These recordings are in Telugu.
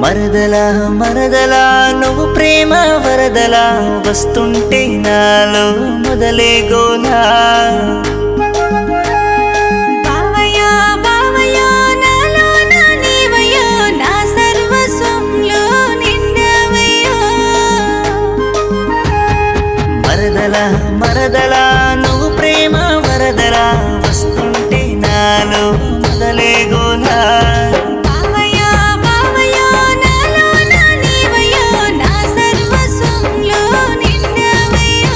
మరదలా మరదలా నువ్వు ప్రేమ వరదలా వస్తుంటే నాలో మొదలే గోలా బావయ్యా బావయ్యా నాలో నా నీవయ్యా నా సర్వస్వంలో నిండవయ్యా మరదలా మరదలా నువ్వు ప్రేమ వరదలా వస్తుంటే నాలో మొదలే గోలా బావయ్యా బావయ్యా నాలో నా నీవయ్యా నా సర్వస్వంలో నిండవయ్యా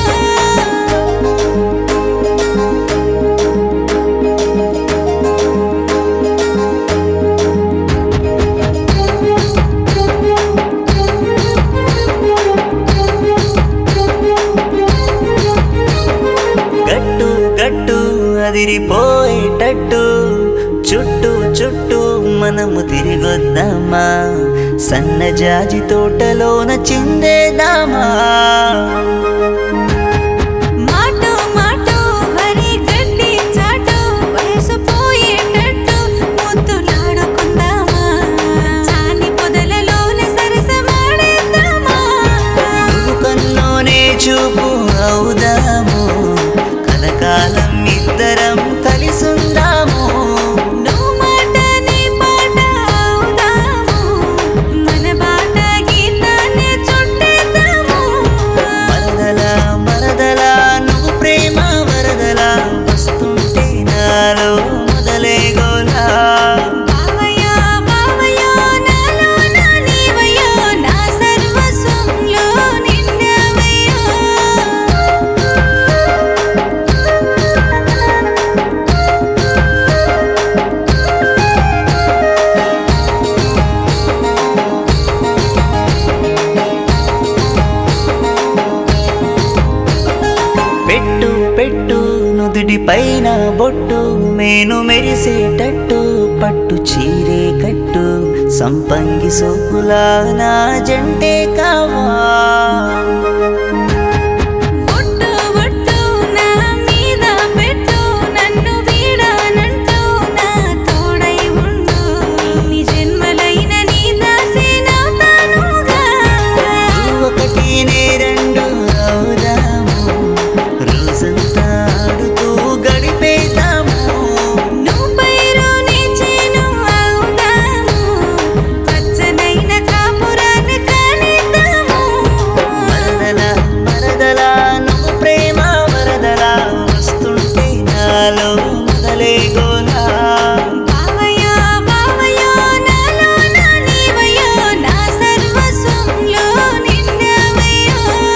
గట్టు గట్టు అదిరిపోయేటట్టు చుట్టూ చుట్టూ మనము తిరిగొద్దామా సన్నజాజి తోటలోన చిందేదామా మాటో మాటో వరి గడ్డి చాటో వయసు పోయేటట్టు ముద్దులాడుకుందామా చాని పొదలలోనే సరసమాడేద్దామా నువ్వు కల్లోనే చూపు అవుదాము కలకాలం ఇద్దరం కలిసుందాము నువ్వు మాట నీ పాట అవుదాము మన బాట గీతాన్ని చుట్టేద్దాము మరదలా మరదలా నువ్వు ప్రేమ వరదలా వస్తుంటే నాలో మొదలే గోలా బావయ్యా బావయ్యా నాలో నా నీవయ్యా నా సర్వస్వంలో నిండవయ్యా పెట్టు పెట్టు నుదుటి పైన బొట్టు మేను మెరిసేటట్టు పట్టు చీరే కట్టు సంపంగి సోకులా నా జంటే కావా ఒట్టు ఒట్టు నా మీద పెట్టు నన్ను వీడానంటూ నా తోడై ఉండు నీ జన్మలైన నీ దాసేనవుతానుగా ఒకటి నే రెండు అవుదాము రోజంతా ఆడుతూ గడిపేదాము నువ్వు పైరు నీ చేను అవుదాము పచ్చనైన కాపురాన్ని కానిద్దాము మరదలా మరదలా నువ్వు ప్రేమ వరదలా వస్తుంటే నాలో మొదలే గోలా బావయ్యా బావయ్యా నాలో నా నీవయ్యా నా సర్వస్వంలో నిండవయ్యా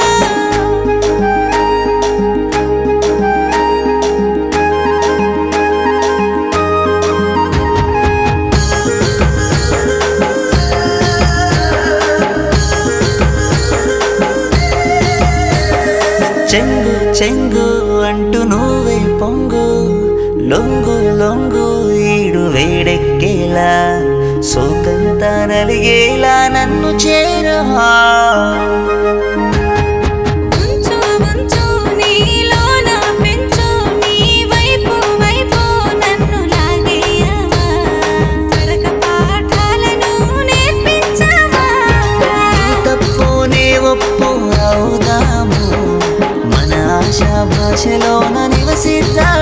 చెంగు చెంగు అంటూ నువ్వే పొంగు లొంగు లొంగు ఈడు వేడెక్కేలా సోకంతా నలిగేలా నన్ను చేరవా ఉంచు ఉంచు నీలోన పెంచు నీ వైపు వైపు నన్ను లాగేయవా తరక పాఠాలను నేర్పించవా తప్పునే ఒప్పు అవుదాము మన ఆశా భాషలోన నివసిద్దాము